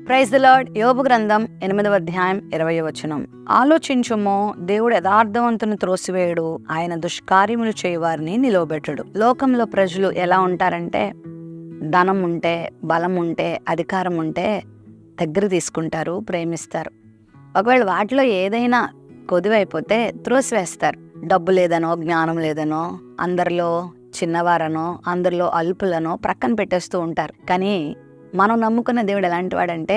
praise the lord యోబు గ్రంథం ఎనిమిదవ అధ్యాయం ఇరవై వచనం ఆలోచించుమో దేవుడు యథార్థవంతుని త్రోసివేయడు ఆయన దుష్కార్యములు చేయవారిని నిలవబెట్టడు లోకంలో ప్రజలు ఎలా ఉంటారంటే ధనం ఉంటే బలం ఉంటే అధికారం ఉంటే దగ్గర తీసుకుంటారు ప్రేమిస్తారు ఒకవేళ వాటిలో ఏదైనా కొదువైపోతే త్రోసివేస్తారు డబ్బు లేదనో జ్ఞానం లేదనో అందరిలో చిన్నవారనో అందరిలో అల్పులనో ప్రక్కన పెట్టేస్తూ ఉంటారు కానీ మనం నమ్ముకున్న దేవుడు ఎలాంటి వాడంటే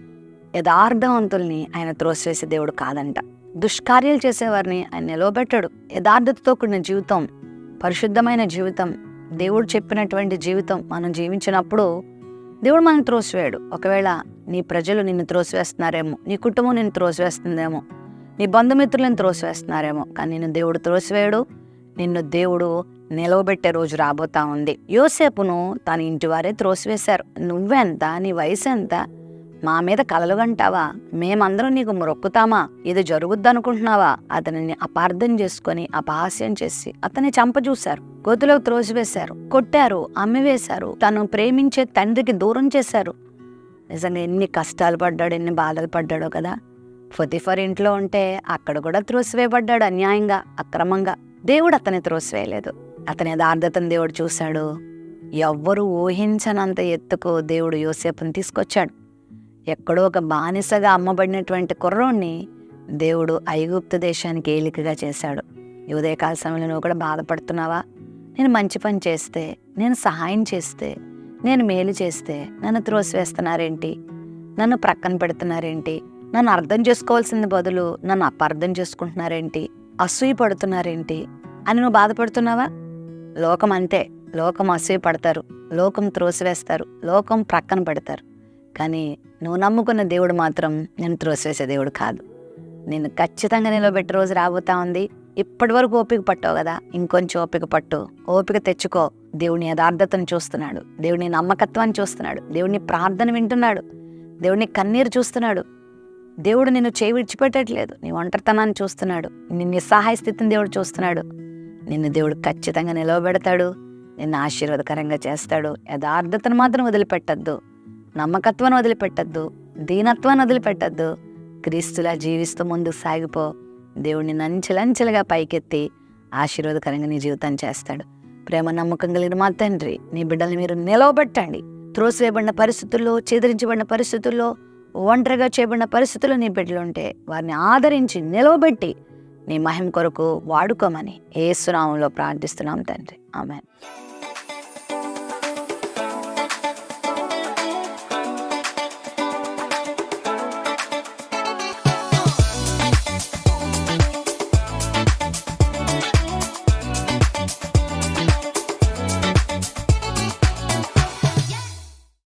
యథార్థవంతుల్ని ఆయన త్రోసివేసే దేవుడు కాదంట దుష్కార్యాలు చేసేవారిని ఆయన నిలవబెట్టడు యథార్థతతో కూడిన జీవితం పరిశుద్ధమైన జీవితం దేవుడు చెప్పినటువంటి జీవితం మనం జీవించినప్పుడు దేవుడు మనం త్రోసివేయడు ఒకవేళ నీ ప్రజలు నిన్ను త్రోసివేస్తున్నారేమో నీ కుటుంబం నిన్ను త్రోసివేస్తుందేమో నీ బంధుమిత్రులను త్రోసివేస్తున్నారేమో కానీ నిన్ను దేవుడు త్రోసివేయడు నిన్ను దేవుడు నిలవబెట్టే రోజు రాబోతా ఉంది యోసేపును తన ఇంటి వారే త్రోసివేశారు నువ్వెంత నీ వయసు ఎంత మా మీద కలలు గంటావా మేమందరం నీకు మొక్కుతామా ఇది జరుగుద్ది అనుకుంటున్నావా అతనిని అపార్థం చేసుకొని అపహాస్యం చేసి అతన్ని చంపజూశారు గోతులో త్రోసివేశారు కొట్టారు అమ్మివేశారు తను ప్రేమించే తండ్రికి దూరం చేశారు నిజంగా ఎన్ని కష్టాలు పడ్డాడు ఎన్ని బాధలు పడ్డాడో కదా ఫొతిఫర్ ఇంట్లో ఉంటే అక్కడ కూడా త్రోసివేయబడ్డాడు అన్యాయంగా అక్రమంగా దేవుడు అతని త్రోసివేయలేదు అతని యథార్థతను దేవుడు చూశాడు ఎవ్వరు ఊహించనంత ఎత్తుకు దేవుడు యోసేపుని తీసుకొచ్చాడు ఎక్కడో ఒక బానిసగా అమ్మబడినటువంటి కుర్రోణ్ణి దేవుడు ఐగుప్తు దేశానికి ఏలికగా చేశాడు ఈ ఉదయకాల సమయంలో నువ్వు కూడా బాధపడుతున్నావా నేను మంచి పని చేస్తే నేను సహాయం చేస్తే నేను మేలు చేస్తే నన్ను త్రోసివేస్తున్నారేంటి నన్ను ప్రక్కన పెడుతున్నారేంటి నన్ను అర్థం చేసుకోవాల్సింది బదులు నన్ను అపార్థం చేసుకుంటున్నారేంటి అసూయ పడుతున్నారేంటి అని నువ్వు బాధపడుతున్నావా లోకం అంతే లోకం అసూయ పడతారు లోకం త్రోసివేస్తారు లోకం ప్రక్కన పెడతారు కానీ నువ్వు నమ్ముకున్న దేవుడు మాత్రం నేను త్రోసివేసే దేవుడు కాదు నేను ఖచ్చితంగా నిలబెట్టే రోజు రాబోతా ఉంది ఇప్పటి వరకు ఓపిక పట్టావు కదా ఇంకొంచెం ఓపిక పట్టు ఓపిక తెచ్చుకో దేవుని యథార్థతను చూస్తున్నాడు దేవుని నమ్మకత్వాన్ని చూస్తున్నాడు దేవుని ప్రార్థన వింటున్నాడు దేవుని కన్నీరు చూస్తున్నాడు దేవుడు నిన్ను చేయి విడిచిపెట్టట్లేదు నీ ఒంటరితనాన్ని చూస్తున్నాడు నీ నిస్సహాయ స్థితిని దేవుడు చూస్తున్నాడు నిన్ను దేవుడు ఖచ్చితంగా నిలవబెడతాడు నిన్ను ఆశీర్వాదకరంగా చేస్తాడు యథార్థతను మాత్రం వదిలిపెట్టద్దు నమ్మకత్వాన్ని వదిలిపెట్టద్దు దీనత్వాన్ని వదిలిపెట్టద్దు క్రీస్తులా జీవిస్తూ ముందుకు సాగిపో దేవుడిని నంచెలంచెలుగా పైకెత్తి ఆశీర్వాదకరంగా నీ జీవితాన్ని చేస్తాడు ప్రేమ నమ్మకం కలిగిన మా తండ్రి నీ బిడ్డల్ని మీరు నిలవబెట్టండి త్రోసివేయబడిన పరిస్థితుల్లో చెదిరించబడిన పరిస్థితుల్లో ఒంటరిగా చేయబడిన పరిస్థితుల్లో నీ బిడ్డలు ఉంటే వారిని ఆదరించి నిలవబెట్టి నీ మహిమ కొరకు వాడుకోమని ఏ సునామంలో ప్రార్థిస్తున్నాం తండ్రి ఆమె